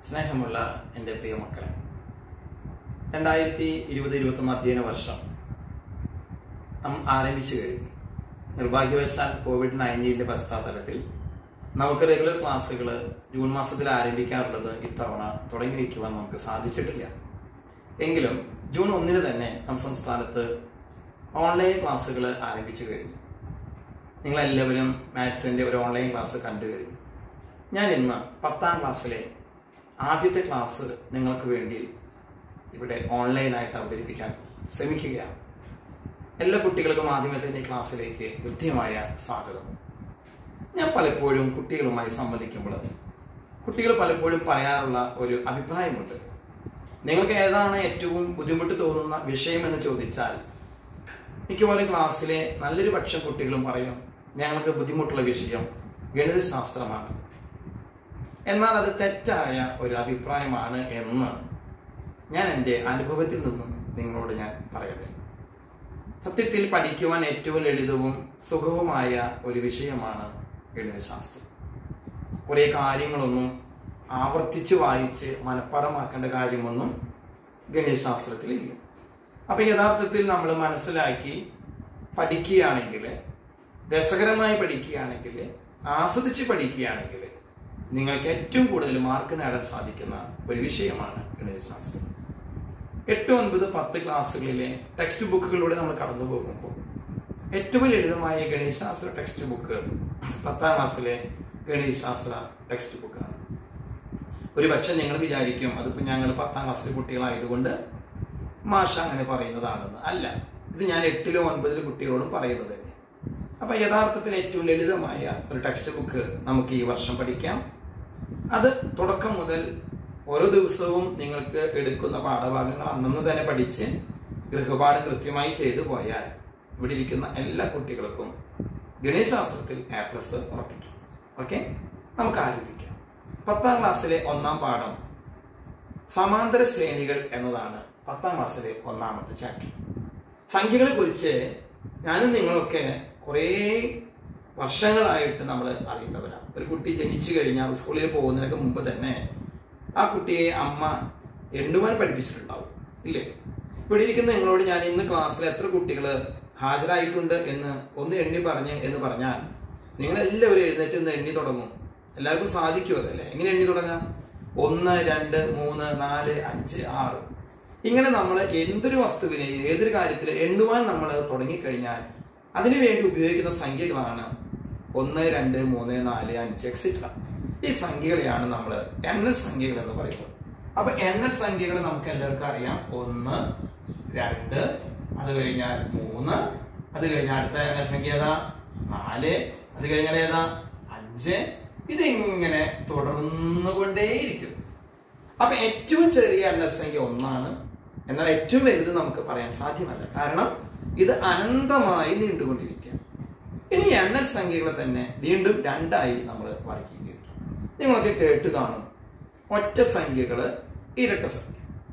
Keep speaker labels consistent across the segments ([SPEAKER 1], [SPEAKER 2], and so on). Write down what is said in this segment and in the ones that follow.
[SPEAKER 1] സ്നേഹമുള്ള എൻ്റെ പ്രിയ മക്കളെ രണ്ടായിരത്തി ഇരുപത് ഇരുപത്തൊന്ന് അധ്യയന വർഷം നാം ആരംഭിച്ചു കഴിഞ്ഞു നിർഭാഗ്യവശാൽ കോവിഡ് നയൻറ്റീൻ്റെ പശ്ചാത്തലത്തിൽ നമുക്ക് റെഗുലർ ക്ലാസ്സുകൾ ജൂൺ മാസത്തിൽ ആരംഭിക്കാറുള്ളത് ഇത്തവണ തുടങ്ങി വയ്ക്കുവാൻ നമുക്ക് സാധിച്ചിട്ടില്ല എങ്കിലും ജൂൺ ഒന്നിന് തന്നെ നമ്മുടെ സംസ്ഥാനത്ത് ഓൺലൈൻ ക്ലാസ്സുകൾ ആരംഭിച്ചു കഴിഞ്ഞു നിങ്ങളെല്ലാവരും മാത്സിന്റെ ഒരു ഓൺലൈൻ ക്ലാസ് കണ്ടു കഴിഞ്ഞു ഞാൻ ഇന്ന് പത്താം ക്ലാസ്സിലെ ആദ്യത്തെ ക്ലാസ് നിങ്ങൾക്ക് വേണ്ടി ഇവിടെ ഓൺലൈനായിട്ട് അവതരിപ്പിക്കാൻ ശ്രമിക്കുകയാണ് എല്ലാ കുട്ടികൾക്കും ആദ്യമേ തന്നെ ഈ ക്ലാസ്സിലേക്ക് കൃത്യമായ സ്വാഗതം ഞാൻ പലപ്പോഴും കുട്ടികളുമായി സംവദിക്കുമ്പോൾ കുട്ടികൾ പലപ്പോഴും പറയാറുള്ള ഒരു അഭിപ്രായമുണ്ട് നിങ്ങൾക്ക് ഏതാണ് ഏറ്റവും ബുദ്ധിമുട്ട് തോന്നുന്ന വിഷയം എന്ന് ചോദിച്ചാൽ മിക്കവാറും ക്ലാസ്സിലെ നല്ലൊരു പക്ഷം കുട്ടികളും പറയും ഞങ്ങൾക്ക് ബുദ്ധിമുട്ടുള്ള വിഷയം ഗണിതശാസ്ത്രമാണ് എന്നാൽ അത് തെറ്റായ ഒരു അഭിപ്രായമാണ് എന്ന് ഞാൻ എൻ്റെ അനുഭവത്തിൽ നിന്നും നിങ്ങളോട് ഞാൻ പറയട്ടെ സത്യത്തിൽ പഠിക്കുവാൻ ഏറ്റവും ലളിതവും സുഖവുമായ ഒരു വിഷയമാണ് ഗണിതശാസ്ത്രം കുറേ കാര്യങ്ങളൊന്നും ആവർത്തിച്ച് വായിച്ച് മനഃപ്പാടമാക്കേണ്ട കാര്യമൊന്നും ഗണിതശാസ്ത്രത്തിലില്ല അപ്പൊ യഥാർത്ഥത്തിൽ നമ്മൾ മനസ്സിലാക്കി പഠിക്കുകയാണെങ്കിൽ രസകരമായി പഠിക്കുകയാണെങ്കിൽ ആസ്വദിച്ച് പഠിക്കുകയാണെങ്കിൽ നിങ്ങൾക്ക് ഏറ്റവും കൂടുതൽ മാർക്ക് നേടാൻ സാധിക്കുന്ന ഒരു വിഷയമാണ് ഗണിതശാസ്ത്രം എട്ട് ഒൻപത് പത്ത് ക്ലാസ്സുകളിലെ ടെക്സ്റ്റ് ബുക്കുകളിലൂടെ നമ്മൾ കടന്നു പോകുമ്പോൾ ഏറ്റവും ലളിതമായ ഗണിതശാസ്ത്ര ടെക്സ്റ്റ് ബുക്ക് പത്താം ക്ലാസ്സിലെ ഗണിതശാസ്ത്ര ടെക്സ്റ്റ് ബുക്കാണ് ഒരു പക്ഷെ നിങ്ങൾ വിചാരിക്കും അതിപ്പോ ഞങ്ങൾ പത്താം ക്ലാസ്സിലെ കുട്ടികളായതുകൊണ്ട് മാഷ അങ്ങനെ പറയുന്നതാണെന്ന് അല്ല ഇത് ഞാൻ എട്ടിലോ ഒൻപതിലോ കുട്ടികളോടും പറയുന്നത് തന്നെ അപ്പൊ യഥാർത്ഥത്തിൽ ഏറ്റവും ലളിതമായ ഒരു ടെക്സ്റ്റ് ബുക്ക് നമുക്ക് ഈ വർഷം പഠിക്കാം അത് തുടക്കം മുതൽ ഓരോ ദിവസവും നിങ്ങൾക്ക് എടുക്കുന്ന പാഠഭാഗങ്ങൾ അന്നന്ന് തന്നെ പഠിച്ച് ഗൃഹപാഠം കൃത്യമായി ചെയ്തു പോയാൽ ഇവിടെ ഇരിക്കുന്ന എല്ലാ കുട്ടികൾക്കും ഗണിതശാസ്ത്രത്തിൽ എ പ്ലസ് ഉറപ്പിക്കും ഓക്കെ നമുക്ക് ആരംഭിക്കാം പത്താം ക്ലാസ്സിലെ ഒന്നാം പാഠം സമാന്തര ശ്രേണികൾ എന്നതാണ് പത്താം ക്ലാസ്സിലെ ഒന്നാമത്തെ ചാപ്റ്റർ സംഖ്യകളെ കുറിച്ച് ഞാനും നിങ്ങളൊക്കെ കുറേ വർഷങ്ങളായിട്ട് നമ്മൾ അറിയുന്നവരാണ് ഒരു കുട്ടി ജനിച്ചു കഴിഞ്ഞാൽ സ്കൂളിൽ പോകുന്നതിനൊക്കെ മുമ്പ് തന്നെ ആ കുട്ടിയെ അമ്മ എണ്ണുവാൻ പഠിപ്പിച്ചിട്ടുണ്ടാവും ഇല്ലേ ഇവിടെ ഇരിക്കുന്ന നിങ്ങളോട് ഞാൻ ഇന്ന് ക്ലാസ്സിൽ എത്ര കുട്ടികൾ ഹാജരായിട്ടുണ്ട് എന്ന് ഒന്ന് എണ്ണി പറഞ്ഞ് എന്ന് പറഞ്ഞാൽ നിങ്ങൾ എല്ലാവരും എഴുന്നേറ്റ് ഇന്ന് എണ്ണി തുടങ്ങും എല്ലാവർക്കും സാധിക്കും അതല്ലേ എങ്ങനെ എണ്ണി തുടങ്ങാം ഒന്ന് രണ്ട് മൂന്ന് നാല് അഞ്ച് ആറ് ഇങ്ങനെ നമ്മൾ എന്തൊരു വസ്തുവിനെ ഏതൊരു കാര്യത്തിൽ എണ്ണുവാൻ നമ്മൾ തുടങ്ങിക്കഴിഞ്ഞാൽ അതിനുവേണ്ടി ഉപയോഗിക്കുന്ന സംഖ്യകളാണ് ഒന്ന് രണ്ട് മൂന്ന് നാല് അഞ്ച് എക്സിട്ര ഈ സംഖ്യകളെയാണ് നമ്മൾ എണ്ണൽ സംഖ്യകൾ എന്ന് പറയുന്നത് അപ്പൊ എണ്ണൽ സംഖ്യകൾ നമുക്ക് എല്ലാവർക്കും അറിയാം ഒന്ന് രണ്ട് അത് കഴിഞ്ഞാൽ മൂന്ന് അത് കഴിഞ്ഞാൽ അടുത്ത എണ്ണൽ സംഖ്യ ഏതാ നാല് അത് കഴിഞ്ഞാൽ ഏതാ അഞ്ച് ഇതിങ്ങനെ തുടർന്നുകൊണ്ടേയിരിക്കും അപ്പൊ ഏറ്റവും ചെറിയ എണ്ണൽ സംഖ്യ ഒന്നാണ് എന്നാൽ ഏറ്റവും വലുത് നമുക്ക് പറയാൻ സാധ്യമല്ല കാരണം ഇത് അനന്തമായി നീണ്ടുകൊണ്ടിരിക്കുക ഇനി എണ്ണൽ സംഖ്യകളെ തന്നെ വീണ്ടും രണ്ടായി നമ്മൾ വർഗീകരിക്കും നിങ്ങളൊക്കെ കേട്ട് കാണും ഒറ്റ സംഖ്യകള് ഇരട്ട സംഖ്യ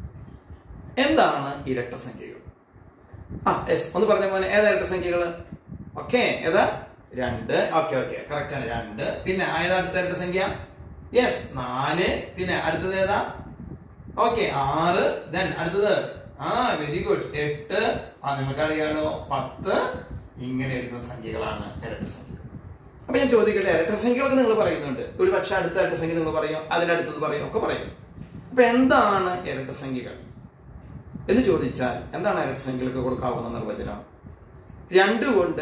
[SPEAKER 1] എന്താണ് ഇരട്ട സംഖ്യകൾ ആ യെസ് ഒന്ന് പറഞ്ഞ പോലെ ഏതാ ഇരട്ട സംഖ്യകള് ഓക്കെ ഏതാ രണ്ട് ഓക്കെ ഓക്കെ കറക്റ്റ് ആണ് രണ്ട് പിന്നെ ഏതാ അടുത്ത ഇരട്ട സംഖ്യ യെസ് നാല് പിന്നെ അടുത്തത് ഏതാ ഓക്കെ ആറ് ദെൻ അടുത്തത് ആ വെരി ഗുഡ് എട്ട് ആ നിങ്ങൾക്കറിയാലോ പത്ത് ഇങ്ങനെ എഴുതുന്ന സംഖ്യകളാണ് ഇരട്ട സംഖ്യകൾ അപ്പൊ ഞാൻ ചോദിക്കട്ടെ ഇരട്ട സംഖ്യകളൊക്കെ നിങ്ങൾ പറയുന്നുണ്ട് ഒരു പക്ഷെ അടുത്ത ഇരട്ട സംഖ്യ നിങ്ങൾ പറയും അതിനടുത്തത് പറയും ഒക്കെ പറയും അപ്പൊ എന്താണ് ഇരട്ട സംഖ്യകൾ എന്ന് ചോദിച്ചാൽ എന്താണ് ഇരട്ട സംഖ്യകൾക്ക് കൊടുക്കാവുന്ന നിർവചനം രണ്ടു കൊണ്ട്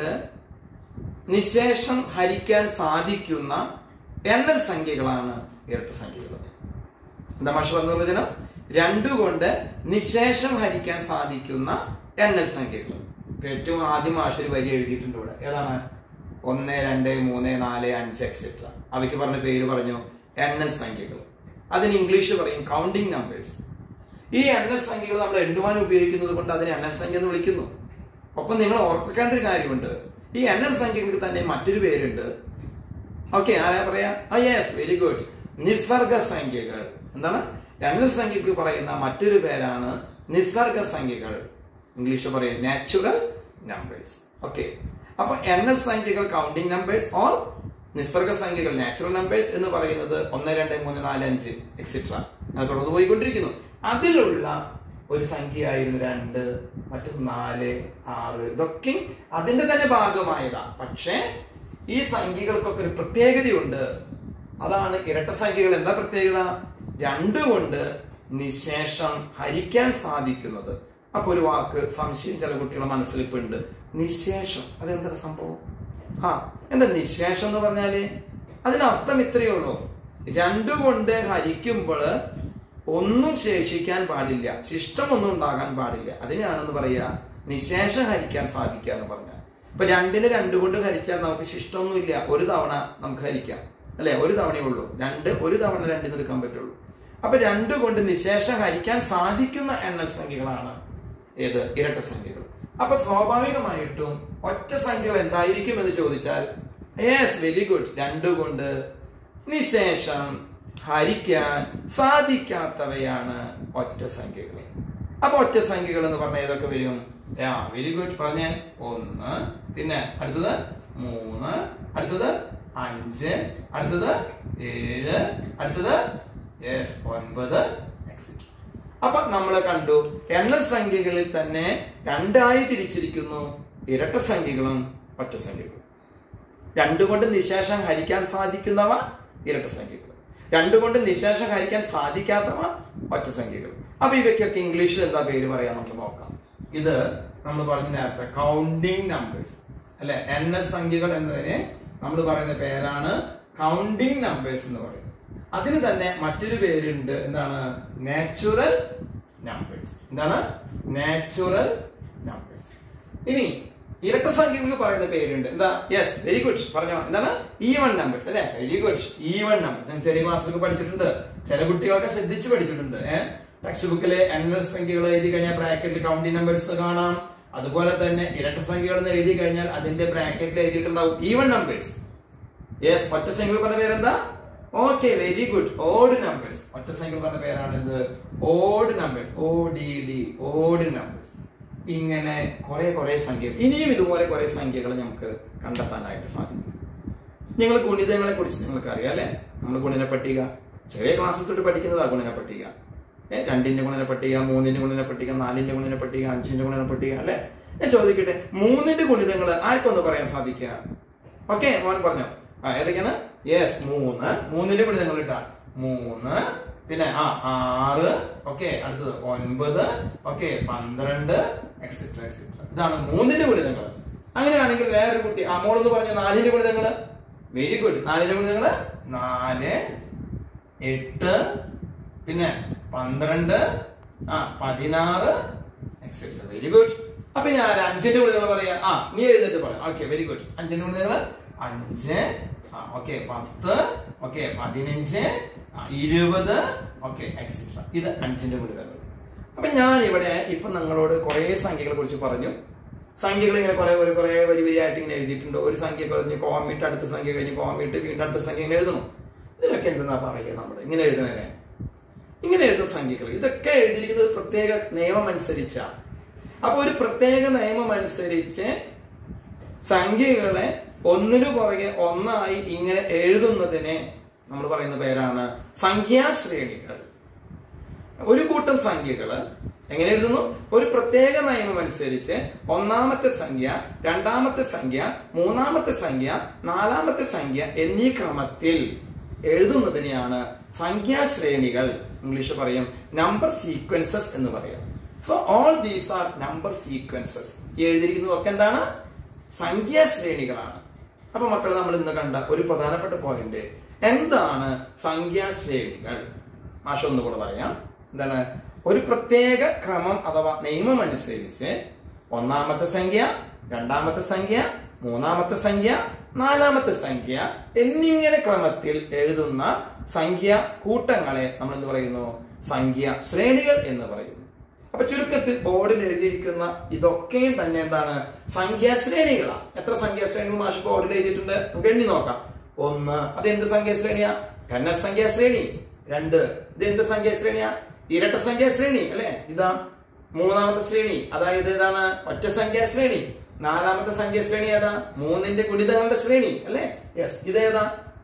[SPEAKER 1] നിശേഷം ഹരിക്കാൻ സാധിക്കുന്ന എണ്ണൽ സംഖ്യകളാണ് ഇരട്ട സംഖ്യകൾ എന്താ മാഷ് പറഞ്ഞ നിർവചനം രണ്ടു കൊണ്ട് നിശേഷം ഹരിക്കാൻ സാധിക്കുന്ന എണ്ണൽ സംഖ്യകൾ ഏറ്റവും ആദ്യം മാഷ് ഒരു വരി എഴുതിയിട്ടുണ്ട് ഇവിടെ ഏതാണ് ഒന്ന് രണ്ട് മൂന്ന് നാല് അഞ്ച് എക്സെട്ര അവയ്ക്ക് പറഞ്ഞ പേര് പറഞ്ഞു എണ്ണൽ സംഖ്യകൾ അതിന് ഇംഗ്ലീഷ് പറയും കൗണ്ടിങ് നമ്പേഴ്സ് ഈ എണ്ണൽ സംഖ്യകൾ നമ്മൾ എണ്ണുവാൻ ഉപയോഗിക്കുന്നത് കൊണ്ട് അതിനെ എണ്ണൽ സംഖ്യ എന്ന് വിളിക്കുന്നു ഒപ്പം നിങ്ങൾ ഓർപ്പിക്കേണ്ട ഒരു കാര്യമുണ്ട് ഈ എണ്ണൽ സംഖ്യകൾക്ക് തന്നെ മറ്റൊരു പേരുണ്ട് ഓക്കെ ആരാ പറയാ ആ യെസ് വെരി ഗുഡ് നിസ്സർഗ സംഖ്യകൾ എന്താണ് എണ്ണൽ സംഖ്യക്ക് പറയുന്ന മറ്റൊരു പേരാണ് നിസ്സർഗ സംഖ്യകൾ ഇംഗ്ലീഷ് പറയും നാച്ചുറൽ നമ്പേഴ്സ് ഓക്കെ അപ്പൊ എണ്ണൽ സംഖ്യകൾ കൗണ്ടിങ് നമ്പേഴ്സ് ഓർ നിസ്സർഗ സംഖ്യകൾ നാച്ചുറൽ നമ്പേഴ്സ് എന്ന് പറയുന്നത് ഒന്ന് രണ്ട് മൂന്ന് നാല് അഞ്ച് എക്സിട്ര അങ്ങനെ തുടർന്ന് പോയിക്കൊണ്ടിരിക്കുന്നു അതിലുള്ള ഒരു സംഖ്യയായിരുന്നു രണ്ട് മറ്റൊന്ന് നാല് ആറ് ഇതൊക്കെ അതിന്റെ തന്നെ ഭാഗമായതാ പക്ഷേ ഈ സംഖ്യകൾക്കൊക്കെ ഒരു പ്രത്യേകതയുണ്ട് അതാണ് ഇരട്ട സംഖ്യകൾ എന്താ പ്രത്യേകത രണ്ട് കൊണ്ട് നിശേഷം ഹരിക്കാൻ സാധിക്കുന്നത് അപ്പൊ ഒരു വാക്ക് സംശയം ചില കുട്ടികളുടെ മനസ്സിൽ ഇപ്പൊ ഉണ്ട് നിശേഷം അതെന്താ സംഭവം ആ എന്താ നിശേഷം എന്ന് പറഞ്ഞാല് അതിനർത്ഥം ഇത്രയേ ഉള്ളൂ രണ്ടു കൊണ്ട് ഹരിക്കുമ്പോൾ ഒന്നും ശേഷിക്കാൻ പാടില്ല ശിഷ്ടം ഒന്നും ഉണ്ടാകാൻ പാടില്ല അതിനാണെന്ന് പറയാ നിശേഷം ഹരിക്കാൻ സാധിക്കുക എന്ന് പറഞ്ഞാൽ ഇപ്പൊ രണ്ടിന് രണ്ട് കൊണ്ട് ഹരിച്ചാൽ നമുക്ക് ശിഷ്ടമൊന്നുമില്ല ഒരു തവണ നമുക്ക് ഹരിക്കാം അല്ലെ ഒരു തവണയേ ഉള്ളൂ രണ്ട് ഒരു തവണ രണ്ടിന് എടുക്കാൻ പറ്റുള്ളൂ അപ്പൊ രണ്ട് കൊണ്ട് നിശേഷം ഹരിക്കാൻ സാധിക്കുന്ന എണ്ണൽ സംഖ്യകളാണ് ഏത് ഇരട്ട സംഖ്യകൾ അപ്പൊ സ്വാഭാവികമായിട്ടും ഒറ്റ സംഖ്യകൾ എന്തായിരിക്കും എന്ന് ചോദിച്ചാൽ യെസ് വെരി ഗുഡ് രണ്ടു കൊണ്ട് നിശേഷം ഹരിക്കാൻ സാധിക്കാത്തവയാണ് ഒറ്റ സംഖ്യകൾ അപ്പൊ ഒറ്റ സംഖ്യകൾ എന്ന് പറഞ്ഞാൽ ഏതൊക്കെ വരും ആ വെരി ഗുഡ് പറഞ്ഞ ഒന്ന് പിന്നെ അടുത്തത് മൂന്ന് അടുത്തത് അഞ്ച് അടുത്തത് ഏഴ് അടുത്തത് യെസ് ഒൻപത് etc. അപ്പൊ നമ്മൾ കണ്ടു എണ്ണ സംഖ്യകളിൽ തന്നെ രണ്ടായി തിരിച്ചിരിക്കുന്നു ഇരട്ട സംഖ്യകളും ഒറ്റ സംഖ്യകളും രണ്ടുകൊണ്ട് നിശേഷം ഹരിക്കാൻ സാധിക്കുന്നവ ഇരട്ട സംഖ്യകൾ രണ്ടുകൊണ്ട് നിശേഷം ഹരിക്കാൻ സാധിക്കാത്തവ ഒറ്റ സംഖ്യകൾ അപ്പൊ ഇവയ്ക്കൊക്കെ ഇംഗ്ലീഷിൽ എന്താ പേര് പറയാൻ നമുക്ക് നോക്കാം ഇത് നമ്മൾ പറഞ്ഞ നേരത്തെ കൗണ്ടിങ് നമ്പേഴ്സ് അല്ലെ എണ്ണൽ സംഖ്യകൾ എന്നതിന് നമ്മൾ പറയുന്ന പേരാണ് കൗണ്ടിങ് നമ്പേഴ്സ് എന്ന് പറയുന്നത് അതിന് തന്നെ മറ്റൊരു പേരുണ്ട് എന്താണ് നാച്ചുറൽ നമ്പേഴ്സ് എന്താണ് നാച്ചുറൽ നമ്പേഴ്സ് ഇനി ഇരട്ട സംഖ്യകൾക്ക് പറയുന്ന പേരുണ്ട് എന്താ യെസ് വെരി ഗുഡ് പറഞ്ഞോ എന്താണ് ഈവൺ നമ്പേഴ്സ് അല്ലെ വെരി ഗുഡ് ഈവൺ നമ്പേഴ്സ് ഞാൻ ചെറിയ ക്ലാസ്സിലൊക്കെ പഠിച്ചിട്ടുണ്ട് ചില കുട്ടികളൊക്കെ ശ്രദ്ധിച്ച് പഠിച്ചിട്ടുണ്ട് ഏഹ് ടെക്സ്റ്റ് ബുക്കിലെ എണ്ണൽ സംഖ്യകൾ എഴുതി കഴിഞ്ഞാൽ ബ്രാക്കറ്റിൽ കൗണ്ടിങ് നമ്പേഴ്സ് കാണാം അതുപോലെ തന്നെ ഇരട്ട സംഖ്യകൾ എന്ന് എഴുതി കഴിഞ്ഞാൽ അതിന്റെ ബ്രാക്കറ്റിൽ എഴുതിയിട്ടുണ്ടാവും ഈവൺ നമ്പേഴ്സ് യെസ് ഒറ്റ സംഖ്യകൾ പറഞ്ഞ പേരെന്താ okay very good odd numbers ഒറ്റ സംഖ്യകൾ പറഞ്ഞ പേരാണ് ഇത് odd numbers O D D odd numbers ഇങ്ങനെ കുറെ കുറെ സംഖ്യകൾ ഇനിയും ഇതുപോലെ കുറെ സംഖ്യകൾ നമുക്ക് കണ്ടെത്താനായിട്ട് സാധിക്കും നിങ്ങൾ ഗുണിതങ്ങളെ കുറിച്ച് നിങ്ങൾക്ക് അറിയാം അല്ലെ നമ്മൾ ഗുണന പട്ടിക ചെറിയ ക്ലാസ്സിൽ തൊട്ട് പഠിക്കുന്നതാ ഗുണന പട്ടിക ഏ രണ്ടിന്റെ ഗുണന പട്ടിക മൂന്നിന്റെ ഗുണന പട്ടിക നാലിന്റെ ഗുണന പട്ടിക അഞ്ചിന്റെ ഗുണന പട്ടിക അല്ലെ ഞാൻ ചോദിക്കട്ടെ മൂന്നിന്റെ ഗുണിതങ്ങൾ ആർക്കൊന്ന് പറയാൻ സാധിക്കുക ഓക്കെ മോൻ പറഞ്ഞോ ആ ഏതൊക്കെയാണ് യെസ് മൂന്ന് മൂന്നിന്റെ ഗുണിതങ്ങൾ ഇട്ടാ മൂന്ന് പിന്നെ ആ ആറ് ഓക്കെ അടുത്തത് ഒൻപത് ഓക്കെ പന്ത്രണ്ട് എക്സെട്ര എക്സെട്ര ഇതാണ് മൂന്നിന്റെ ഗുണിതങ്ങൾ അങ്ങനെയാണെങ്കിൽ വേറൊരു കുട്ടി ആ മോളെന്ന് പറഞ്ഞ നാലിന്റെ ഗുണിതങ്ങള് വെരി ഗുഡ് നാലിന്റെ ഗുണിതങ്ങള് നാല് എട്ട് പിന്നെ പന്ത്രണ്ട് ആ പതിനാറ് എക്സെട്ര വെരി ഗുഡ് അപ്പൊ ഞാൻ ഒരു അഞ്ചിന്റെ ഗുണിതങ്ങൾ പറയാ ആ നീ എഴുതിട്ട് പറയാം ഓക്കെ വെരി ഗുഡ് അഞ്ചിന്റെ ഗുണിതങ്ങള് അഞ്ച് ആ ഓക്കെ പത്ത് ഓക്കെ പതിനഞ്ച് ആ, ഇരുപത് ഓക്കെ എക്സെട്ര ഇത് അഞ്ചിന്റെ ഗുണിതങ്ങൾ അപ്പൊ ഞാൻ ഇവിടെ ഇപ്പൊ നിങ്ങളോട് കുറെ സംഖ്യകളെ കുറിച്ച് പറഞ്ഞു സംഖ്യകൾ ഇങ്ങനെ കുറെ ഒരു കുറെ വരി വരിയായിട്ട് ഇങ്ങനെ എഴുതിയിട്ടുണ്ട് ഒരു സംഖ്യ കഴിഞ്ഞ് കോമിട്ട് അടുത്ത സംഖ്യ കഴിഞ്ഞ് കോമിട്ട് വീണ്ടും അടുത്ത സംഖ്യ ഇങ്ങനെ എഴുതണം ഇതിനൊക്കെ എന്തെന്നാ പറയുക നമ്മൾ ഇങ്ങനെ എഴുതണേ ഇങ്ങനെ എഴുതുന്ന സംഖ്യകൾ ഇതൊക്കെ എഴുതിയിരിക്കുന്നത് പ്രത്യേക നിയമം അനുസരിച്ചാ അപ്പൊ ഒരു പ്രത്യേക നിയമം അനുസരിച്ച് സംഖ്യകളെ ഒന്നിനു പുറകെ ഒന്നായി ഇങ്ങനെ എഴുതുന്നതിനെ നമ്മൾ പറയുന്ന പേരാണ് സംഖ്യാശ്രേണികൾ ഒരു കൂട്ടം സംഖ്യകള് എങ്ങനെ എഴുതുന്നു ഒരു പ്രത്യേക നിയമം അനുസരിച്ച് ഒന്നാമത്തെ സംഖ്യ രണ്ടാമത്തെ സംഖ്യ മൂന്നാമത്തെ സംഖ്യ നാലാമത്തെ സംഖ്യ എന്നീ ക്രമത്തിൽ എഴുതുന്നതിനെയാണ് സംഖ്യാശ്രേണികൾ ഇംഗ്ലീഷ് പറയും നമ്പർ സീക്വൻസസ് എന്ന് പറയാം so all these are number sequences ഈ എഴുതിയിരിക്കുന്നതൊക്കെ എന്താണ് സംഖ്യാശ്രേണികളാണ് അപ്പൊ മക്കൾ നമ്മൾ ഇന്ന് കണ്ട ഒരു പ്രധാനപ്പെട്ട പോയിന്റ് എന്താണ് സംഖ്യാശ്രേണികൾ മാഷ ഒന്നുകൂടെ പറയാം എന്താണ് ഒരു പ്രത്യേക ക്രമം അഥവാ നിയമം അനുസരിച്ച് ഒന്നാമത്തെ സംഖ്യ രണ്ടാമത്തെ സംഖ്യ മൂന്നാമത്തെ സംഖ്യ നാലാമത്തെ സംഖ്യ എന്നിങ്ങനെ ക്രമത്തിൽ എഴുതുന്ന സംഖ്യ കൂട്ടങ്ങളെ നമ്മൾ എന്ത് പറയുന്നു സംഖ്യ ശ്രേണികൾ എന്ന് പറയുന്നു അപ്പൊ ചുരുക്കത്തിൽ ബോർഡിൽ എഴുതിയിരിക്കുന്ന ഇതൊക്കെയും തന്നെ എന്താണ് സംഖ്യാശ്രേണികളാ എത്ര സംഖ്യാശ്രേണികൾ മാഷ് ബോർഡിൽ എഴുതിയിട്ടുണ്ട് നമുക്ക് എണ്ണി നോക്കാം ഒന്ന് അത് എന്ത് സംഖ്യാശ്രേണിയാ കന്നഡ സംഖ്യാശ്രേണി രണ്ട് ഇത് എന്ത് സംഖ്യാശ്രേണിയാ ഇരട്ട സംഖ്യാശ്രേണി അല്ലെ ഇതാ മൂന്നാമത്തെ ശ്രേണി അതായത് ഇതാണ് ഒറ്റ സംഖ്യാശ്രേണി നാലാമത്തെ സംഖ്യാശ്രേണി ഏതാ മൂന്നിന്റെ ഗുണിതങ്ങളുടെ ശ്രേണി അല്ലെ യെസ് ഇതേതാ